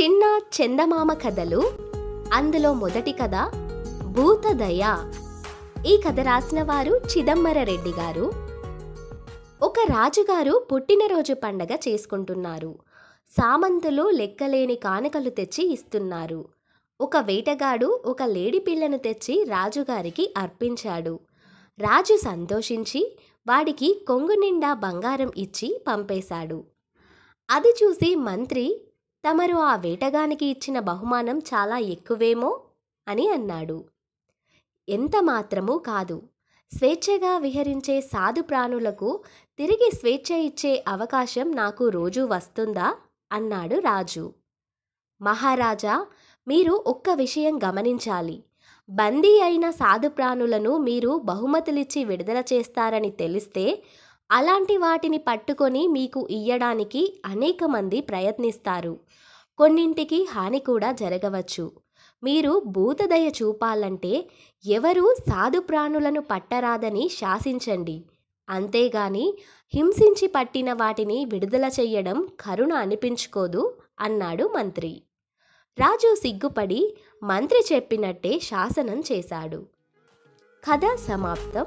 చిన్న చందమామ కథలు అందులో మొదటి కథ భూతదయ ఈ కథ రాసిన వారు చిదంబర రెడ్డి గారు ఒక రాజుగారు పుట్టినరోజు పండగ చేసుకుంటున్నారు సామంతులు లెక్కలేని కానుకలు తెచ్చి ఇస్తున్నారు ఒక వేటగాడు ఒక లేడి పిల్లను తెచ్చి రాజుగారికి అర్పించాడు రాజు సంతోషించి వాడికి కొంగు నిండా బంగారం ఇచ్చి పంపేశాడు అది చూసి మంత్రి తమరు ఆ వేటగానికి ఇచ్చిన బహుమానం చాలా ఎక్కువేమో అని అన్నాడు ఎంత మాత్రమూ కాదు స్వేచ్ఛగా విహరించే సాధు ప్రాణులకు తిరిగి స్వేచ్ఛ ఇచ్చే అవకాశం నాకు రోజు వస్తుందా అన్నాడు రాజు మహారాజా మీరు ఒక్క విషయం గమనించాలి బందీ అయిన సాధు ప్రాణులను మీరు బహుమతులిచ్చి విడుదల చేస్తారని తెలిస్తే అలాంటి వాటిని పట్టుకొని మీకు ఇయ్యడానికి అనేక మంది ప్రయత్నిస్తారు కొన్నింటికి హాని కూడా జరగవచ్చు మీరు భూతదయ చూపాలంటే ఎవరూ సాధు ప్రాణులను పట్టరాదని శాసించండి అంతేగాని హింసించి పట్టిన వాటిని విడుదల చెయ్యడం కరుణ అనిపించుకోదు అన్నాడు మంత్రి రాజు సిగ్గుపడి మంత్రి చెప్పినట్టే శాసనం చేశాడు కథ సమాప్తం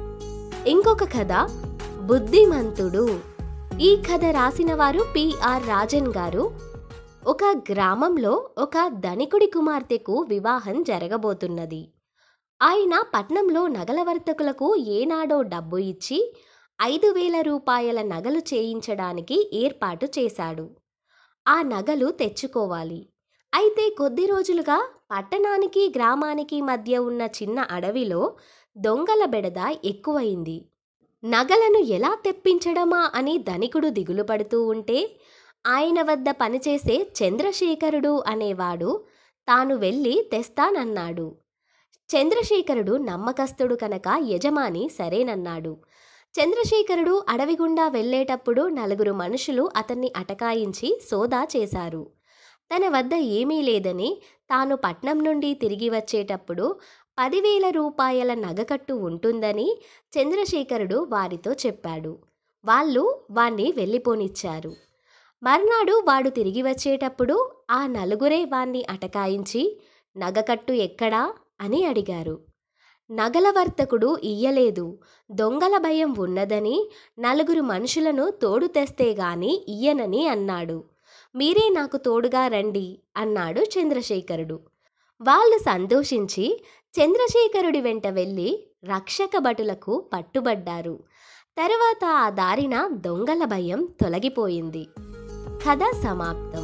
ఇంకొక కథ బుద్ధిమంతుడు ఈ కథ రాసిన వారు పిఆర్ రాజన్ గారు ఒక గ్రామంలో ఒక ధనికుడి కుమార్తెకు వివాహం జరగబోతున్నది ఆయన పట్నంలో నగల వర్తకులకు ఏనాడో డబ్బు ఇచ్చి ఐదు వేల రూపాయల నగలు చేయించడానికి ఏర్పాటు చేశాడు ఆ నగలు తెచ్చుకోవాలి అయితే కొద్ది రోజులుగా పట్టణానికి గ్రామానికి మధ్య ఉన్న చిన్న అడవిలో దొంగల బెడద ఎక్కువయింది నగలను ఎలా తెప్పించడమా అని ధనికుడు దిగులు పడుతూ ఉంటే ఆయన వద్ద పనిచేసే చంద్రశేఖరుడు అనేవాడు తాను వెళ్ళి తెస్తానన్నాడు చంద్రశేఖరుడు నమ్మకస్తుడు కనుక యజమాని సరేనన్నాడు చంద్రశేఖరుడు అడవి గుండా వెళ్ళేటప్పుడు నలుగురు మనుషులు అతన్ని అటకాయించి సోదా చేశారు తన వద్ద ఏమీ లేదని తాను పట్నం నుండి తిరిగి వచ్చేటప్పుడు పదివేల రూపాయల నగకట్టు ఉంటుందని చంద్రశేఖరుడు వారితో చెప్పాడు వాళ్ళు వాణ్ణి వెళ్ళిపోనిచ్చారు మర్నాడు వాడు తిరిగి వచ్చేటప్పుడు ఆ నలుగురే వాణ్ణి అటకాయించి నగకట్టు ఎక్కడా అని అడిగారు నగల వర్తకుడు ఇయ్యలేదు దొంగల భయం ఉన్నదని నలుగురు మనుషులను తోడు తెస్తే గాని ఇయ్యనని అన్నాడు మీరే నాకు తోడుగా రండి అన్నాడు చంద్రశేఖరుడు వాళ్ళు సంతోషించి చంద్రశేఖరుడి వెంట వెళ్ళి రక్షక భటులకు పట్టుబడ్డారు తర్వాత ఆ దారిన దొంగల భయం తొలగిపోయింది కథ సమాప్తం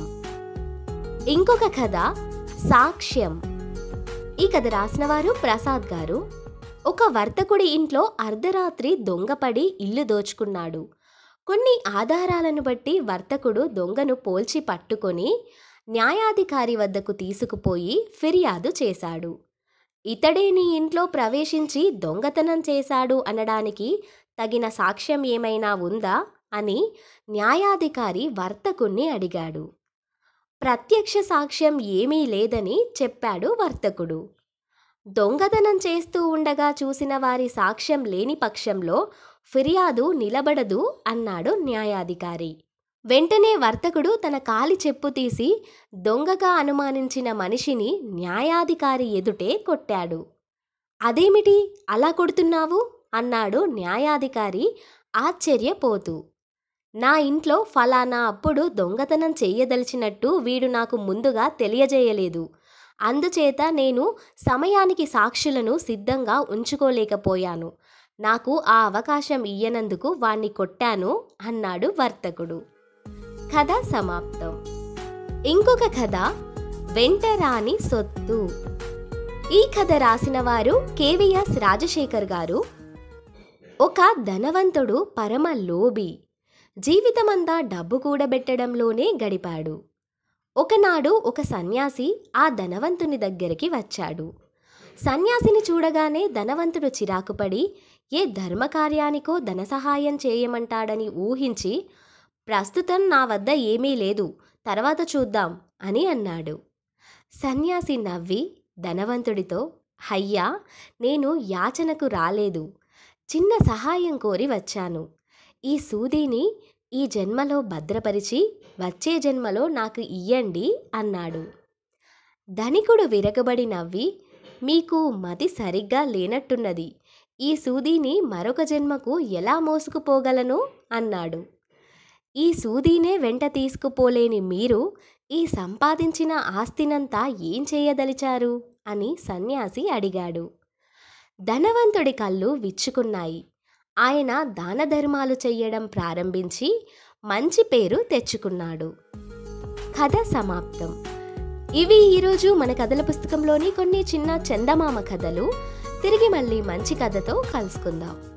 ఇంకొక కథ సాక్ష్యం ఈ కథ రాసిన వారు ప్రసాద్ గారు ఒక వర్తకుడి ఇంట్లో అర్ధరాత్రి దొంగపడి ఇల్లు దోచుకున్నాడు కొన్ని ఆధారాలను బట్టి వర్తకుడు దొంగను పోల్చి పట్టుకొని న్యాయాధికారి వద్దకు తీసుకుపోయి ఫిర్యాదు చేశాడు ఇతడే నీ ఇంట్లో ప్రవేశించి దొంగతనం చేశాడు అనడానికి తగిన సాక్ష్యం ఏమైనా ఉందా అని న్యాయాధికారి వర్తకుణ్ణి అడిగాడు ప్రత్యక్ష సాక్ష్యం ఏమీ లేదని చెప్పాడు వర్తకుడు దొంగతనం చేస్తూ ఉండగా చూసిన వారి సాక్ష్యం లేని పక్షంలో ఫిర్యాదు నిలబడదు అన్నాడు న్యాయాధికారి వెంటనే వర్తకుడు తన కాలి చెప్పు తీసి దొంగగా అనుమానించిన మనిషిని న్యాయాధికారి ఎదుటే కొట్టాడు అదేమిటి అలా కొడుతున్నావు అన్నాడు న్యాయాధికారి ఆశ్చర్యపోతూ నా ఇంట్లో ఫలానా అప్పుడు దొంగతనం చెయ్యదలిచినట్టు వీడు నాకు ముందుగా తెలియజేయలేదు అందుచేత నేను సమయానికి సాక్షులను సిద్ధంగా ఉంచుకోలేకపోయాను నాకు ఆ అవకాశం ఇయ్యనందుకు వాణ్ణి కొట్టాను అన్నాడు వర్తకుడు కథ సమాప్తం ఇంకొక కథ వెంటరాని సొత్తు ఈ కథ రాసిన వారు కేవీఎస్ రాజశేఖర్ గారు ఒక ధనవంతుడు పరమ లోబి జీవితమంతా డబ్బు కూడబెట్టడంలోనే గడిపాడు ఒకనాడు ఒక సన్యాసి ఆ ధనవంతుని దగ్గరికి వచ్చాడు సన్యాసిని చూడగానే ధనవంతుడు చిరాకుపడి ఏ ధర్మకార్యానికో ధన సహాయం చేయమంటాడని ఊహించి ప్రస్తుతం నా వద్ద ఏమీ లేదు తర్వాత చూద్దాం అని అన్నాడు సన్యాసి నవ్వి ధనవంతుడితో అయ్యా నేను యాచనకు రాలేదు చిన్న సహాయం కోరి వచ్చాను ఈ సూదిని ఈ జన్మలో భద్రపరిచి వచ్చే జన్మలో నాకు ఇయ్యండి అన్నాడు ధనికుడు విరగబడి నవ్వి మీకు మతి సరిగ్గా లేనట్టున్నది ఈ సూదిని మరొక జన్మకు ఎలా మోసుకుపోగలను అన్నాడు ఈ సూదీనే వెంట తీసుకుపోలేని మీరు ఈ సంపాదించిన ఆస్తినంతా ఏం చేయదలిచారు అని సన్యాసి అడిగాడు ధనవంతుడి కళ్ళు విచ్చుకున్నాయి ఆయన దాన ధర్మాలు చెయ్యడం ప్రారంభించి మంచి పేరు తెచ్చుకున్నాడు కథ సమాప్తం ఇవి ఈరోజు మన కథల పుస్తకంలోని కొన్ని చిన్న చందమామ కథలు తిరిగి మళ్ళీ మంచి కథతో కలుసుకుందాం